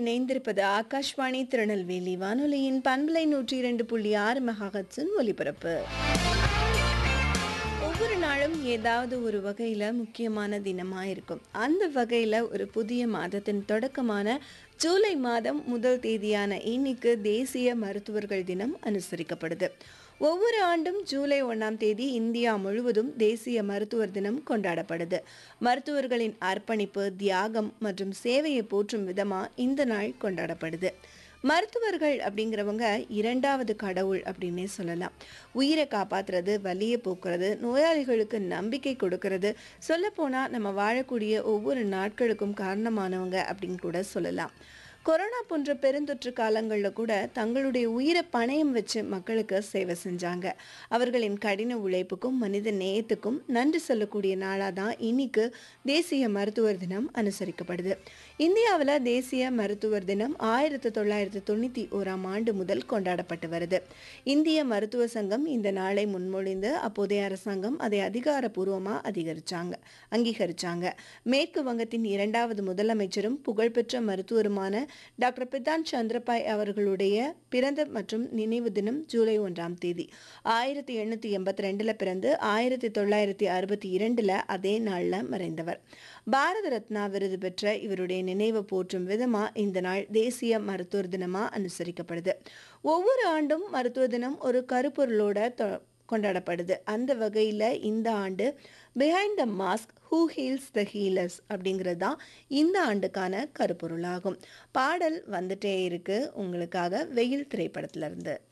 இணைந்திருப்பது ஆகாஷ்வாணி திருநெல்வேலி வானொலியின் பண்பலை நூற்றி இரண்டு புள்ளி ஆறு மெகாஹட்ஸின் ஒலிபரப்பு ஒவ்வொரு நாளும் ஏதாவது ஒரு வகையில் முக்கியமான தினமாக இருக்கும் அந்த வகையில் ஒரு புதிய மாதத்தின் தொடக்கமான ஜூலை மாதம் முதல் தேதியான இன்னைக்கு தேசிய மருத்துவர்கள் தினம் அனுசரிக்கப்படுது ஒவ்வொரு ஆண்டும் ஜூலை ஒன்றாம் தேதி இந்தியா முழுவதும் தேசிய மருத்துவர் தினம் கொண்டாடப்படுது மருத்துவர்களின் அர்ப்பணிப்பு தியாகம் மற்றும் சேவையை போற்றும் விதமாக இந்த நாள் கொண்டாடப்படுது மருத்துவர்கள் அப்படிங்கிறவங்க இரண்டாவது கடவுள் அப்படின்னே சொல்லலாம் உயிரை காப்பாற்றுறது வலியை போக்குறது நோயாளிகளுக்கு நம்பிக்கை கொடுக்கறது சொல்லப்போனால் நம்ம வாழக்கூடிய ஒவ்வொரு நாட்களுக்கும் காரணமானவங்க அப்படின்னு கூட சொல்லலாம் கொரோனா போன்ற பெருந்தொற்று காலங்களில் கூட தங்களுடைய உயிரை பணயம் வச்சு மக்களுக்கு சேவை செஞ்சாங்க அவர்களின் கடின உழைப்புக்கும் மனித நேயத்துக்கும் நன்றி சொல்லக்கூடிய நாளாக தான் இன்னைக்கு தேசிய மருத்துவர் தினம் அனுசரிக்கப்படுது இந்தியாவில் தேசிய மருத்துவர் தினம் ஆயிரத்தி தொள்ளாயிரத்தி தொண்ணூற்றி ஓராம் ஆண்டு முதல் கொண்டாடப்பட்டு வருது இந்திய மருத்துவ சங்கம் இந்த நாளை முன்மொழிந்து அப்போதைய அரசாங்கம் அதை அதிகாரப்பூர்வமாக அதிகரிச்சாங்க அங்கீகரிச்சாங்க மேற்கு வங்கத்தின் இரண்டாவது முதலமைச்சரும் புகழ்பெற்ற மருத்துவருமான டாக்டர் பிதான் சந்திரபாய் அவர்களுடைய பிறந்த மற்றும் நினைவு தினம் ஜூலை ஒன்றாம் தேதி ஆயிரத்தி எண்ணூற்றி எண்பத்தி ரெண்டில் பிறந்து ஆயிரத்தி தொள்ளாயிரத்தி அறுபத்தி இரண்டில் அதே நாளில் மறைந்தவர் பாரத ரத்னா விருது பெற்ற இவருடைய நினைவு போற்றும் விதமாக இந்த நாள் தேசிய மருத்துவர் தினமாக அனுசரிக்கப்படுது ஒவ்வொரு ஆண்டும் மருத்துவ தினம் ஒரு கருப்பொருளோட தொ கொண்டாடப்படுது அந்த வகையில் இந்த ஆண்டு behind the mask who heals the healers அப்படிங்கிறது தான் இந்த ஆண்டுக்கான கருப்பொருளாகும் பாடல் வந்துட்டே இருக்கு உங்களுக்காக வெயில் திரைப்படத்திலிருந்து